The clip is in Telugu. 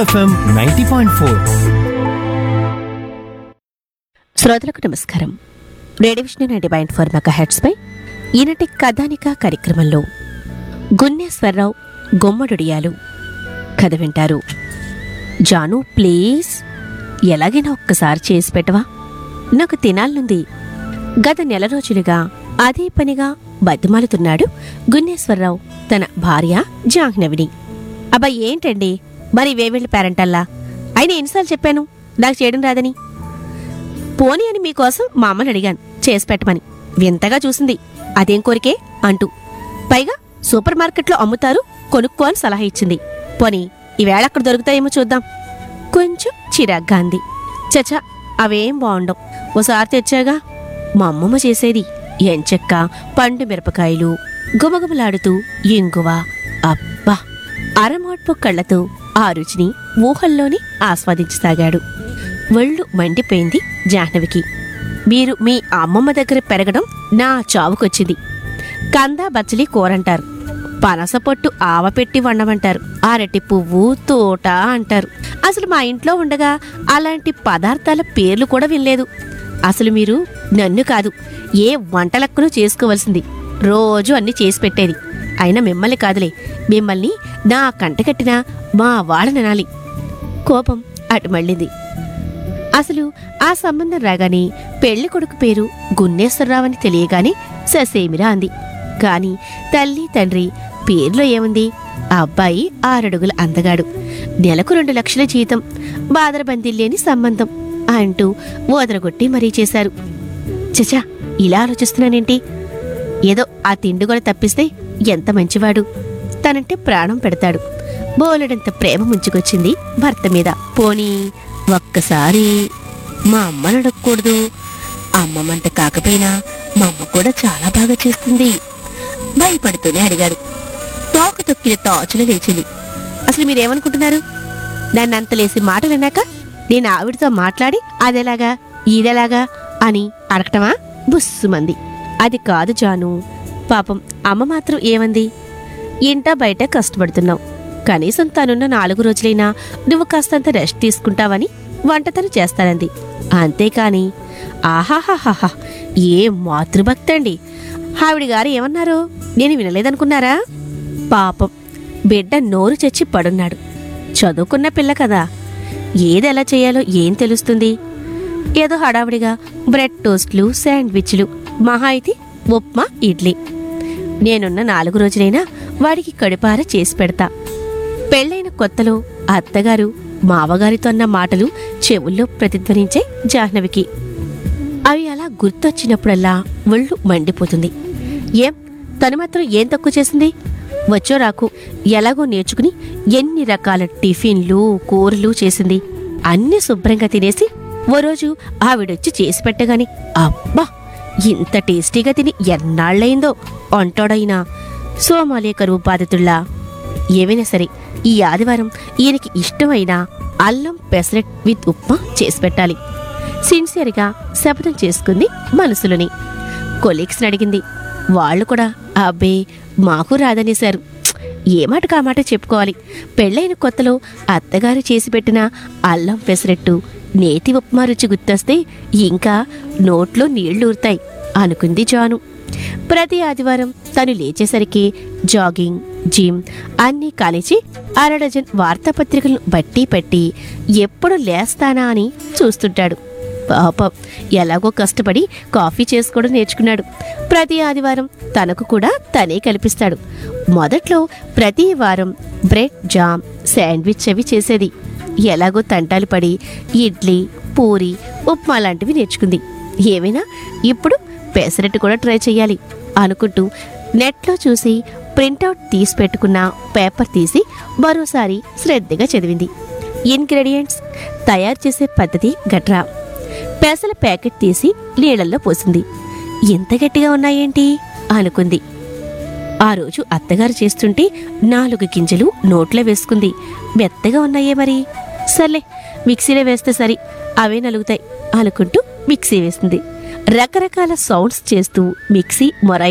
ఎఫ్ఎం నైంటీ పాయింట్ ఫోర్ శ్రోతలకు నమస్కారం radio Vishnu ninety point four mega హెడ్స్పై ఈనాటి కథానిక కార్యక్రమంలో గున్నేశ్వరరావు గొమ్మడుడియాలు కథ వింటారు జాను ప్లీజ్ ఎలాగైనా ఒక్కసారి చేసి పెట్టవా నాకు తినాలనుంది గత నెల రోజులుగా అదే పనిగా బతిమాలుతున్నాడు గున్నేశ్వరరావు తన భార్య జాహ్నవిని అబ్బా ఏంటండి మరి వేవెళ్ళి పేరంటల్లా అయినా ఎన్నిసార్లు చెప్పాను నాకు చేయడం రాదని పోనీ అని మీకోసం మా అమ్మని అడిగాను చేసి పెట్టమని వింతగా చూసింది అదేం కోరికే అంటూ పైగా సూపర్ మార్కెట్లో అమ్ముతారు కొనుక్కో అని సలహా ఇచ్చింది పోనీ ఈవేళ అక్కడ దొరుకుతాయేమో చూద్దాం కొంచెం చిరాగ్గా అంది చచా అవేం బాగుండవు ఓసారి తెచ్చాగా మా అమ్మమ్మ చేసేది ఎంచెక్క పండు మిరపకాయలు గుమగుమలాడుతూ ఇంగువ అబ్బా అరమాట్పు కళ్ళతో ఆ రుచిని ఊహల్లోనే ఆస్వాదించసాగాడు ఒళ్ళు మండిపోయింది జాహ్నవికి మీరు మీ అమ్మమ్మ దగ్గర పెరగడం నా చావుకొచ్చింది కందా బచ్చలి కూరంటారు పనస పొట్టు ఆవ పెట్టి వండమంటారు అరటి పువ్వు తోట అంటారు అసలు మా ఇంట్లో ఉండగా అలాంటి పదార్థాల పేర్లు కూడా వినలేదు అసలు మీరు నన్ను కాదు ఏ వంటలక్కను చేసుకోవలసింది రోజు అన్ని చేసి పెట్టేది అయినా మిమ్మల్ని కాదులే మిమ్మల్ని నా కంటకట్టిన మా వాళ్ళననాలి కోపం అటు మళ్ళింది అసలు ఆ సంబంధం రాగానే పెళ్లి కొడుకు పేరు గున్నేశ్వరరావు అని తెలియగానే ససేమిరా అంది కాని తల్లి తండ్రి పేర్లో ఏముంది ఆ అబ్బాయి ఆరడుగుల అందగాడు నెలకు రెండు లక్షల జీతం బాదరబందీ లేని సంబంధం అంటూ ఓదరగొట్టి మరీ చేశారు చచా ఇలా ఆలోచిస్తున్నానేంటి ఏదో ఆ తిండి కూడా తప్పిస్తే ఎంత మంచివాడు తనంటే ప్రాణం పెడతాడు బోలెడంత ప్రేమ ముంచుకొచ్చింది భర్త మీద పోనీ ఒక్కసారి మా అమ్మని అడగకూడదు అమ్మమ్మంత కాకపోయినా మా అమ్మ కూడా చాలా బాగా చేస్తుంది భయపడుతూనే అడిగాడు తోక తొక్కిన తాచులు లేచింది అసలు మీరేమనుకుంటున్నారు నన్ను అంత లేసి మాటలు అన్నాక నేను ఆవిడతో మాట్లాడి అదెలాగా ఇదెలాగా అని అడగటమా బుస్సుమంది అది కాదు జాను పాపం అమ్మ మాత్రం ఏమంది ఇంట బయట కష్టపడుతున్నావు కనీసం తనున్న నాలుగు రోజులైనా నువ్వు కాస్తంత రెస్ట్ తీసుకుంటావని వంటతను చేస్తానంది అంతేకాని ఆహాహాహాహా ఏ మాతృభక్తి అండి ఆవిడ గారు ఏమన్నారు నేను వినలేదనుకున్నారా పాపం బిడ్డ నోరు చచ్చి పడున్నాడు చదువుకున్న పిల్ల కదా ఏది ఎలా చేయాలో ఏం తెలుస్తుంది ఏదో హడావిడిగా బ్రెడ్ టోస్ట్లు శాండ్విచ్లు మహా అయితే ఉప్మా ఇడ్లీ నేనున్న నాలుగు రోజులైనా వాడికి కడుపార చేసి పెడతా పెళ్ళైన కొత్తలో అత్తగారు మావగారితో అన్న మాటలు చెవుల్లో ప్రతిధ్వనించే జాహ్నవికి అవి అలా గుర్తొచ్చినప్పుడల్లా ఒళ్ళు మండిపోతుంది ఏం తను మాత్రం ఏం తక్కువ చేసింది వచ్చో రాకు ఎలాగో నేర్చుకుని ఎన్ని రకాల టిఫిన్లు కూరలు చేసింది అన్ని శుభ్రంగా తినేసి ఓ రోజు ఆవిడొచ్చి చేసి పెట్టగాని అబ్బా ఇంత టేస్టీగా తిని ఎన్నాళ్ళయిందో అంటాడైనా సోమాలియ కరువు బాధితుల్లా ఏమైనా సరే ఈ ఆదివారం ఈయనకి ఇష్టమైన అల్లం పెసరెట్ విత్ ఉప్మా చేసి పెట్టాలి సిన్సియర్గా శపథం చేసుకుంది మనసులోని కొలీగ్స్ని అడిగింది వాళ్ళు కూడా అబ్బే మాకు రాదనేశారు ప్చ్! ఏ మాట కామాట చెప్పుకోవాలి పెళ్ళైన కొత్తలో అత్తగారు చేసి పెట్టిన అల్లం పెసరెట్టు నేతి ఉప్మా రుచి గుర్తొస్తే ఇంకా నోట్లో నీళ్లూరుతాయి అనుకుంది జాను ప్రతి ఆదివారం తను లేచేసరికి జాగింగ్ జిమ్ అన్నీ కానిచి అర డజన్ వార్తాపత్రికలను బట్టి పెట్టి ఎప్పుడు లేస్తానా అని చూస్తుంటాడు పాపం ఎలాగో కష్టపడి కాఫీ చేసుకోవడం నేర్చుకున్నాడు ప్రతి ఆదివారం తనకు కూడా తనే కల్పిస్తాడు మొదట్లో ప్రతి వారం బ్రెడ్ జామ్ శాండ్విచ్ అవి చేసేది ఎలాగో తంటాలు పడి ఇడ్లీ పూరి ఉప్మా లాంటివి నేర్చుకుంది ఏమైనా ఇప్పుడు పెసరట్టు కూడా ట్రై చేయాలి అనుకుంటూ నెట్లో చూసి ప్రింటౌట్ తీసి పెట్టుకున్న పేపర్ తీసి మరోసారి శ్రద్ధగా చదివింది ఇంగ్రీడియంట్స్ తయారు చేసే పద్ధతి గట్రా పెసల ప్యాకెట్ తీసి నీళ్ళల్లో పోసింది ఎంత గట్టిగా ఉన్నాయేంటి అనుకుంది ఆ రోజు అత్తగారు చేస్తుంటే నాలుగు గింజలు నోట్లో వేసుకుంది మెత్తగా ఉన్నాయే మరి సర్లే మిక్సీలో వేస్తే సరి అవే నలుగుతాయి అనుకుంటూ మిక్సీ వేసింది రకరకాల సౌండ్స్ చేస్తూ మిక్సీ మొర